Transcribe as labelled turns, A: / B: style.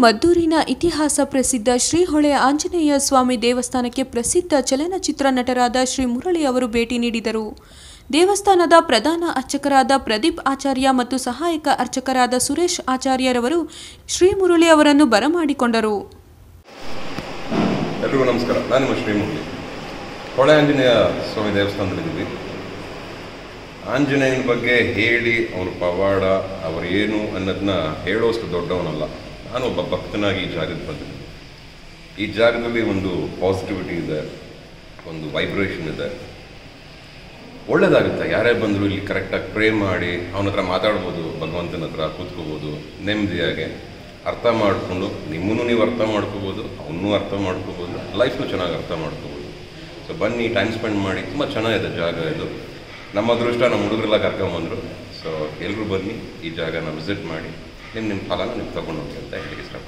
A: ಮದ್ದೂರಿನ ಇತಿಹಾಸ ಪ್ರಸಿದ್ಧ ಶ್ರೀಹೊಳೆ ಆಂಜನೇಯ ಸ್ವಾಮಿ ದೇವಸ್ಥಾನಕ್ಕೆ ಪ್ರಸಿದ್ಧ ಚಲನಚಿತ್ರ ನಟರಾದ ಶ್ರೀ ಮುರಳಿ ಅವರು ಭೇಟಿ ನೀಡಿದರು ದೇವಸ್ಥಾನದ ಪ್ರಧಾನ ಅರ್ಚಕರಾದ ಪ್ರದೀಪ್ ಆಚಾರ್ಯ ಮತ್ತು ಸಹಾಯಕ ಅರ್ಚಕರಾದ ಸುರೇಶ್ ಆಚಾರ್ಯರವರು ಶ್ರೀ ಮುರಳಿ ಅವರನ್ನು ಬರಮಾಡಿಕೊಂಡರು
B: ಎಲ್ರಿಗೂ ನಮಸ್ಕಾರ ನಾನು ನಿಮ್ಮ ಶ್ರೀಮುರಳಿ ಹೊಳೆ ಆಂಜನೇಯ ಸ್ವಾಮಿ ದೇವಸ್ಥಾನದಲ್ಲಿದ್ದೀವಿ ಆಂಜನೇಯನ ಬಗ್ಗೆ ಹೇಳಿ ಅವನ ಪವಾಡ ಅವರು ಏನು ಅನ್ನೋದನ್ನ ಹೇಳೋಷ್ಟು ದೊಡ್ಡವನಲ್ಲ ನಾನು ಒಬ್ಬ ಭಕ್ತನಾಗಿ ಈ ಜಾಗಕ್ಕೆ ಬಂದಿದ್ದೀನಿ ಈ ಜಾಗದಲ್ಲಿ ಒಂದು ಪಾಸಿಟಿವಿಟಿ ಇದೆ ಒಂದು ವೈಬ್ರೇಷನ್ ಇದೆ ಒಳ್ಳೇದಾಗುತ್ತೆ ಯಾರೇ ಬಂದರೂ ಇಲ್ಲಿ ಕರೆಕ್ಟಾಗಿ ಪ್ರೇ ಮಾಡಿ ಅವನ ಹತ್ರ ಮಾತಾಡ್ಬೋದು ಭಗವಂತನ ಹತ್ರ ಕೂತ್ಕೋಬೋದು ನೆಮ್ಮದಿಯಾಗಿ ಅರ್ಥ ಮಾಡಿಕೊಂಡು ನಿಮ್ಮನ್ನು ನೀವು ಅರ್ಥ ಮಾಡ್ಕೋಬೋದು ಅವನ್ನೂ ಅರ್ಥ ಮಾಡ್ಕೋಬೋದು ಲೈಫ್ನು ಚೆನ್ನಾಗಿ ಅರ್ಥ ಮಾಡ್ಕೋಬೋದು ಸೊ ಬನ್ನಿ ಟೈಮ್ ಸ್ಪೆಂಡ್ ಮಾಡಿ ತುಂಬ ಚೆನ್ನಾಗಿದೆ ಜಾಗ ಇದು ನಮ್ಮ ಅದೃಷ್ಟ ನಮ್ಮ ಹುಡುಗರೆಲ್ಲ ಕರ್ಕೊಂಬಂದರು ಸೊ ಎಲ್ಲರೂ ಬನ್ನಿ ಈ ಜಾಗನ ವಿಸಿಟ್ ಮಾಡಿ ನಿಮ್ಮ ನಿಮ್ಮ ಫಲನ ನೀವು ತೊಗೊಂಡೋಗಿ ಅಂತ ಹೇಳಿ ಇಷ್ಟಪಡ್ತೀನಿ